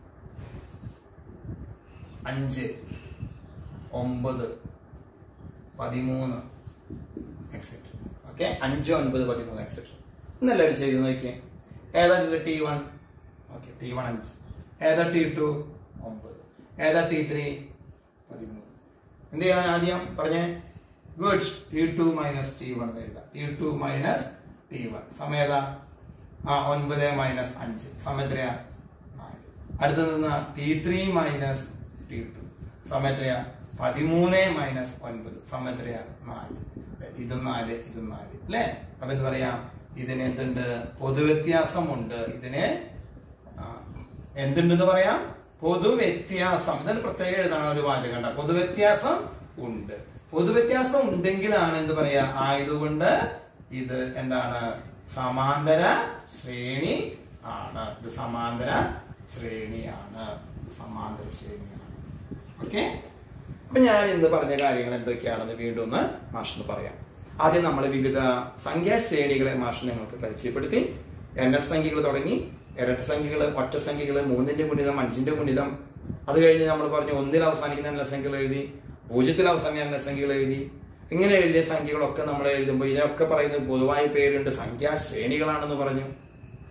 [SPEAKER 1] അഞ്ച് ഒമ്പത് പതിമൂന്ന് എക്സെട്ര ഓക്കെ അഞ്ച് ഒൻപത് പതിമൂന്ന് എക്സെട്ര ഇന്നെല്ലാവരും ചെയ്ത് നോക്കിയേ ഏതാ ഇതിൽ T one okay T one അഞ്ച് ഏതാ ടി ടു ഒമ്പത് ഏതാ ടി ത്രീ പതിമൂന്ന് എന്ത് ചെയ്യണം ആദ്യം പറഞ്ഞേ good T two minus T one എന്ന് എഴുതാം T two minus T one സമയം ഏതാ ആ ഒൻപത് മൈനസ് അഞ്ച് സമയം എത്രയാ നാല് അടുത്തത് നിന്ന് T three minus T two സമയം എത്രയാ പതിമൂന്ന് മൈനസ് ഒൻപത് സമയം എത്രയാ നാല് ഇതും നാല് ഇതും നാല് അല്ലേ അപ്പൊ എന്ത് പറയാം ഇതിന് എന്തുണ്ട് പൊതുവ്യത്യാസമുണ്ട് ഇതിന് ആ, എന്തുണ്ടെന്ന് പറയാം പൊതുവ്യത്യാസം ഇതിന് പ്രത്യേകം എഴുതണം ഒരു വാചകം ഉണ്ട് പൊതുവ്യത്യാസം ഉണ്ട് പൊതുവ്യത്യാസം ഉണ്ടെങ്കിലാണ് എന്ത് പറയാ ആയതുകൊണ്ട് ഇത് എന്താണ് സമാന്തര ശ്രേണി ആണ് ഇത് സമാന്തര ശ്രേണിയാണ് ഇത് സമാന്തര ശ്രേണിയാണ് ഓക്കെ അപ്പൊ ഞാൻ ഇന്ന് പറഞ്ഞ കാര്യങ്ങൾ എന്തൊക്കെയാണെന്ന് വീണ്ടും ഒന്ന് മാഷിന് പറയാം ആദ്യം നമ്മൾ വിവിധ സംഖ്യാശ്രേണികളെ മാഷ് നിങ്ങൾക്ക് പരിചയപ്പെടുത്തി എണ്ണൽ സംഖ്യകൾ തുടങ്ങി ഇരട്ട സംഖ്യകൾ ഒറ്റ സംഖ്യകൾ മൂന്നിന്റെ ഗുണിതം അഞ്ചിന്റെ ഗുണിതം അത് കഴിഞ്ഞ് നമ്മൾ പറഞ്ഞു ഒന്നിൽ അവസാനിക്കുന്ന എണ്ണൽ സംഖ്യകൾ എഴുതി പൂജ്യത്തിൽ അവസാനിക്കുന്ന എണ്ണൽ സംഖ്യകൾ എഴുതി ഇങ്ങനെ എഴുതിയ സംഖ്യകളൊക്കെ നമ്മൾ എഴുതുമ്പോൾ ഇതിനൊക്കെ പറയുന്ന പൊതുവായ പേരുണ്ട് സംഖ്യാശ്രേണികളാണെന്ന് പറഞ്ഞു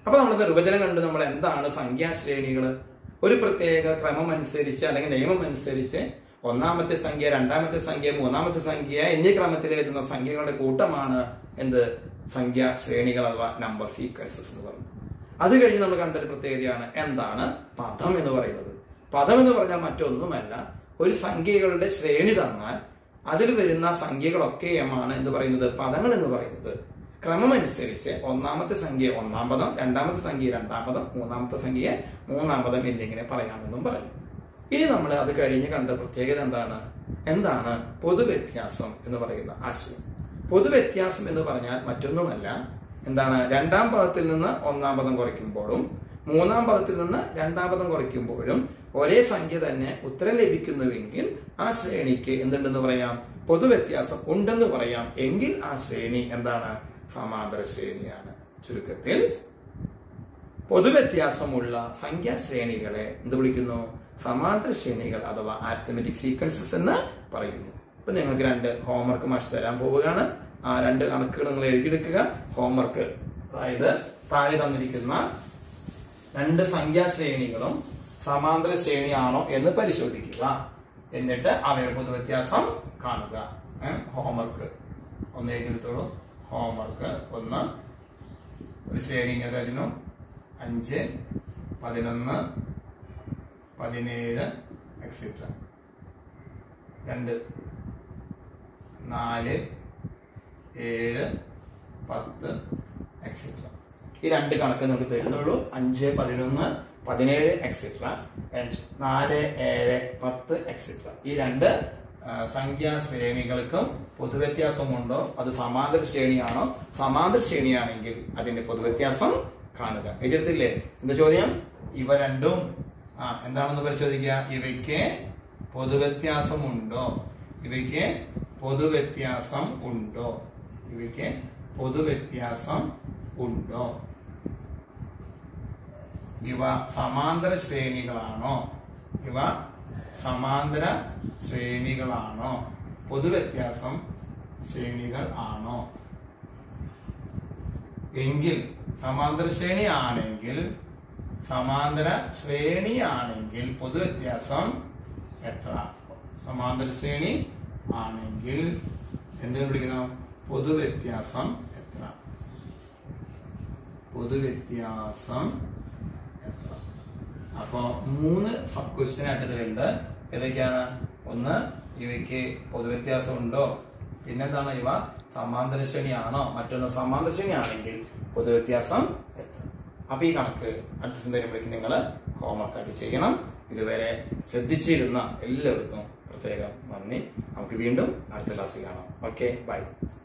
[SPEAKER 1] അപ്പൊ നമ്മൾ നിർവചനം കണ്ട് നമ്മൾ എന്താണ് സംഖ്യാശ്രേണികൾ ഒരു പ്രത്യേക ക്രമം അനുസരിച്ച് അല്ലെങ്കിൽ നിയമം അനുസരിച്ച് ഒന്നാമത്തെ സംഖ്യ രണ്ടാമത്തെ സംഖ്യ മൂന്നാമത്തെ സംഖ്യ എന്നീ ക്രമത്തിൽ എഴുതുന്ന സംഖ്യകളുടെ കൂട്ടമാണ് എന്ത് സംഖ്യാ ശ്രേണികൾ അഥവാ നമ്പർ സീക്വൻസസ് എന്ന് പറയുന്നത് അത് കഴിഞ്ഞ് നമ്മൾ കണ്ട ഒരു പ്രത്യേകതയാണ് എന്താണ് പദം എന്ന് പറയുന്നത് പദം എന്ന് പറഞ്ഞാൽ മറ്റൊന്നുമല്ല ഒരു സംഖ്യകളുടെ ശ്രേണി തന്നാൽ അതിൽ വരുന്ന സംഖ്യകളൊക്കെയുമാണ് എന്ന് പറയുന്നത് പദങ്ങൾ എന്ന് പറയുന്നത് ക്രമമനുസരിച്ച് ഒന്നാമത്തെ സംഖ്യ ഒന്നാം പദം രണ്ടാമത്തെ സംഖ്യ രണ്ടാം പദം മൂന്നാമത്തെ സംഖ്യ മൂന്നാം പദം എന്നിങ്ങനെ പറയാമെന്നും പറഞ്ഞു ഇനി നമ്മൾ അത് കഴിഞ്ഞ് കണ്ട പ്രത്യേകത എന്താണ് എന്താണ് പൊതുവ്യത്യാസം എന്ന് പറയുന്ന ആശയം പൊതുവ്യത്യാസം എന്ന് പറഞ്ഞാൽ മറ്റൊന്നുമല്ല എന്താണ് രണ്ടാം പദത്തിൽ നിന്ന് ഒന്നാം പദം കുറയ്ക്കുമ്പോഴും മൂന്നാം പദത്തിൽ നിന്ന് രണ്ടാം പദം കുറയ്ക്കുമ്പോഴും ഒരേ സംഖ്യ തന്നെ ഉത്തരം ലഭിക്കുന്നുവെങ്കിൽ ആ ശ്രേണിക്ക് എന്തുണ്ടെന്ന് പറയാം പൊതുവ്യത്യാസം ഉണ്ടെന്ന് പറയാം എങ്കിൽ ആ ശ്രേണി എന്താണ് സമാന്തര ശ്രേണിയാണ് ചുരുക്കത്തിൽ പൊതുവ്യത്യാസമുള്ള സംഖ്യാശ്രേണികളെ എന്ത് വിളിക്കുന്നു സമാന്തര ശ്രേണികൾ അഥവാ ആർത്തമെറ്റിക് സീക്വൻസസ് എന്ന് പറയുന്നു ഇപ്പൊ നിങ്ങൾക്ക് രണ്ട് ഹോംവർക്ക് മാഷ് തരാൻ പോവുകയാണ് ആ രണ്ട് കണക്കുകൾ നിങ്ങൾ എഴുതിയെടുക്കുക ഹോംവർക്ക് അതായത് താഴെ തന്നിരിക്കുന്ന രണ്ട് സംഖ്യാശ്രേണികളും സമാന്തര ശ്രേണിയാണോ എന്ന് പരിശോധിക്കുക എന്നിട്ട് അവയുടെ പൊതുവ്യത്യാസം കാണുക ഹോംവർക്ക് ഒന്ന് എഴുതിയെടുത്തോളൂ ഹോംവർക്ക് ഒന്ന് ഒരു ശ്രേണി ഇങ്ങനെ തരുന്നു അഞ്ച് പതിനൊന്ന് പതിനേഴ് എക്സെട്ര രണ്ട് നാല് ഏഴ് പത്ത് എക്സെട്ര ഈ രണ്ട് കണക്ക് നമുക്ക് തരുന്നുള്ളൂ അഞ്ച് പതിനൊന്ന് പതിനേഴ് എക്സെട്ര നാല് ഏഴ് പത്ത് എക്സെട്ര ഈ രണ്ട് ആ, സംഖ്യാ ശ്രേണികൾക്കും പൊതുവ്യത്യാസമുണ്ടോ അത് സമാന്തര ശ്രേണിയാണോ സമാന്തര ശ്രേണിയാണെങ്കിൽ അതിന്റെ പൊതുവ്യത്യാസം കാണുക എഴുതിയില്ലേ എന്താ ചോദ്യം ഇവ രണ്ടും ആ എന്താണെന്ന് പരിശോധിക്കുക ഇവയ്ക്ക് പൊതുവ്യത്യാസമുണ്ടോ ഇവയ്ക്ക് പൊതുവ്യത്യാസം ഉണ്ടോ ഇവയ്ക്ക് പൊതുവ്യത്യാസം ഉണ്ടോ ഇവ സമാന്തര ശ്രേണികളാണോ ഇവ സമാന്തര ശ്രേണികളാണോ പൊതുവ്യത്യാസം ശ്രേണികൾ ആണോ എങ്കിൽ സമാന്തര ശ്രേണി ആണെങ്കിൽ സമാന്തര ശ്രേണി ആണെങ്കിൽ പൊതുവ്യത്യാസം എത്ര സമാന്തര ശ്രേണി ആണെങ്കിൽ എന്തിനു വിളിക്കണം പൊതുവ്യത്യാസം എത്ര പൊതുവ്യത്യാസം എത്ര അപ്പോ മൂന്ന് സബ് ക്വസ്റ്റ്യൻ ആയിട്ട് ഇതിലുണ്ട് ഏതൊക്കെയാണ് ഒന്ന് ഇവയ്ക്ക് പൊതുവ്യത്യാസം ഉണ്ടോ പിന്നെന്താണ് ഇവ സമാന്തര ശ്രേണിയാണോ മറ്റൊന്ന് സമാന്തര ശ്രേണി ആണെങ്കിൽ പൊതുവ്യത്യാസം എത്ര അപ്പൊ ഈ കണക്ക് അടുത്ത ദിവസം വരുമ്പോഴേക്കും നിങ്ങൾ ഹോംവർക്ക് ആയിട്ട് ചെയ്യണം ഇതുവരെ ശ്രദ്ധിച്ചിരുന്ന എല്ലാവർക്കും പ്രത്യേകം നന്ദി നമുക്ക് വീണ്ടും അടുത്ത ക്ലാസ്സിൽ കാണാം ഓക്കെ ബൈ